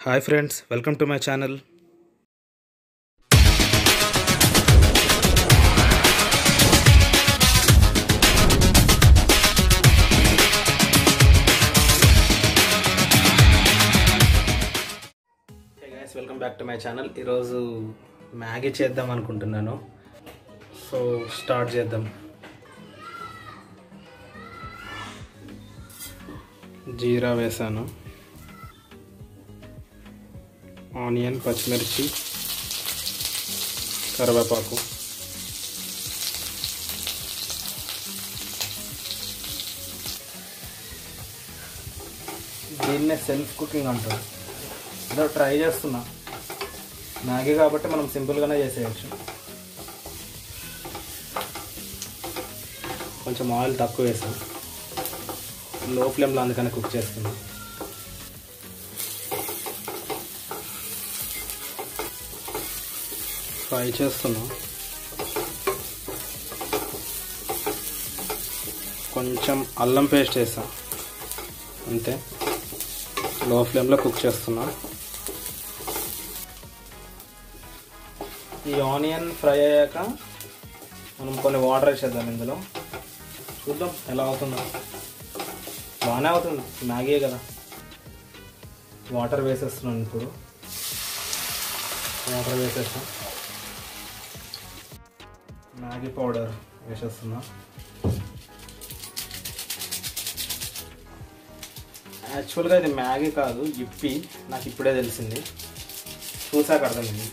hi friends welcome to my channel guys welcome back to my channel ఈరోజు Maggi చేద్దాం అనుకుంటున్నాను so start చేద్దాం జీరా వేసాను ఆనియన్ పచ్చిమిర్చి కరివేపాకు దీన్నే సెల్ఫ్ కుకింగ్ అంటారు ఏదో ట్రై చేస్తున్నా మ్యాగీ కాబట్టి మనం సింపుల్గానే చేసేయచ్చు కొంచెం ఆయిల్ తక్కువ వేసాం లో ఫ్లేమ్లో అందుకని కుక్ చేస్తున్నా ఫ్రై చేస్తున్నా కొంచెం అల్లం పేస్ట్ వేసా అంతే లో ఫ్లేమ్లో కుక్ చేస్తున్నా ఈ ఆనియన్ ఫ్రై అయ్యాక మనం కొన్ని వాటర్ వేసేద్దాం ఇందులో చూద్దాం ఎలా అవుతుందో బాగానే అవుతుంది మ్యాగీ కదా వాటర్ వేసేస్తున్నాను ఇప్పుడు వాటర్ వేసేస్తాం మ్యాగీ పౌడర్ వేసేస్తున్నా యాక్చువల్గా ఇది మ్యాగీ కాదు ఇప్పి నాకు ఇప్పుడే తెలిసింది చూసాక అర్థమైంది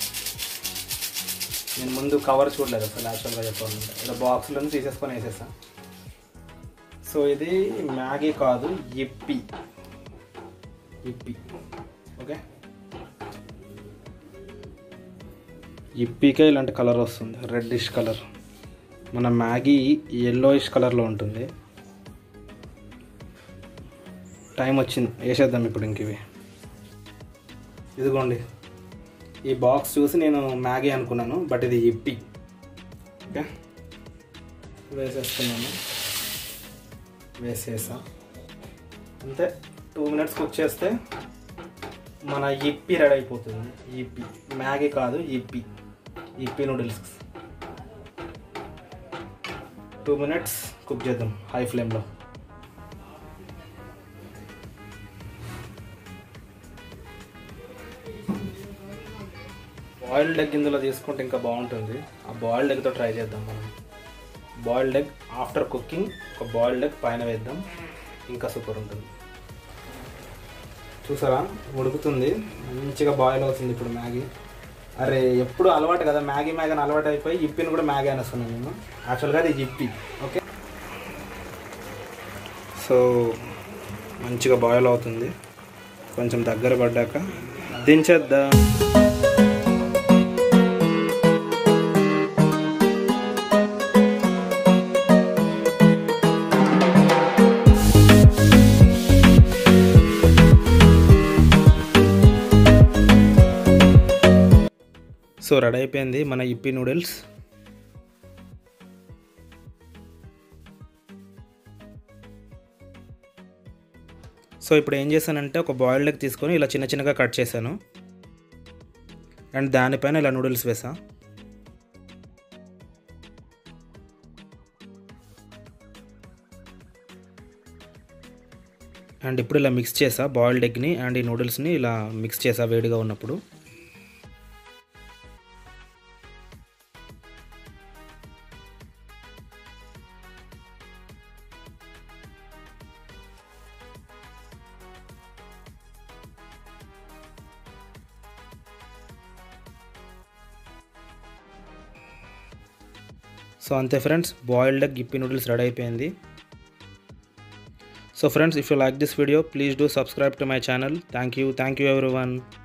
నేను ముందు కవర్ చూడలేదు అసలు యాక్చువల్గా చెప్పాలంటే ఇలా బాక్స్లో తీసేసుకొని వేసేసా సో ఇది మ్యాగీ కాదు ఇప్పి ఇప్పి ఓకే ఇప్పికే ఇలాంటి కలర్ వస్తుంది రెడ్డిష్ కలర్ మన మ్యాగీ ఎల్లోయిష్ కలర్లో ఉంటుంది టైం వచ్చింది వేసేద్దాం ఇప్పుడు ఇంక ఇవి ఇదిగోండి ఈ బాక్స్ చూసి నేను మ్యాగీ అనుకున్నాను బట్ ఇది ఇప్పి ఓకే వేసేస్తున్నాను వేసేసా అంతే టూ మినిట్స్ కుక్ చేస్తే మన ఇప్పి రెడీ అయిపోతుంది ఇప్పి మ్యాగీ కాదు Yippee Yippee noodles two minutes cook చేద్దాం హై ఫ్లేమ్లో బాయిల్డ్ ఎగ్ ఇందులో తీసుకుంటే ఇంకా బాగుంటుంది ఆ బాయిల్డ్ ఎగ్తో ట్రై చేద్దాం మనం బాయిల్డ్ ఎగ్ ఆఫ్టర్ కుకింగ్ ఒక బాయిల్డ్ ఎగ్ పైన వేద్దాం ఇంకా సూపర్ ఉంటుంది చూసారా ఉడుకుతుంది మంచిగా బాయిల్ అవుతుంది ఇప్పుడు మ్యాగీ అరే ఎప్పుడు అలవాటు కదా మ్యాగీ మ్యాగీ అని అలవాటు అయిపోయి ఇప్పిని కూడా మ్యాగీ అనేస్తున్నాను నేను యాక్చువల్గా అది ఇప్పి ఓకే సో మంచిగా బాయిల్ అవుతుంది కొంచెం దగ్గర పడ్డాక దించేద్దాం సో రెడీ అయిపోయింది మన ఇప్పి నూడిల్స్ సో ఇప్పుడు ఏం చేశానంటే ఒక బాయిల్డ్ ఎగ్ తీసుకొని ఇలా చిన్న చిన్నగా కట్ చేశాను అండ్ దానిపైన ఇలా నూడిల్స్ వేసా అండ్ ఇప్పుడు ఇలా మిక్స్ చేసా బాయిల్డ్ ఎగ్ని అండ్ ఈ నూడిల్స్ని ఇలా మిక్స్ చేసా వేడిగా ఉన్నప్పుడు సో అంతే friends boiled egg Yippee noodles ready అయిపోయింది so friends if you like this video please do subscribe to my channel thank you thank you every one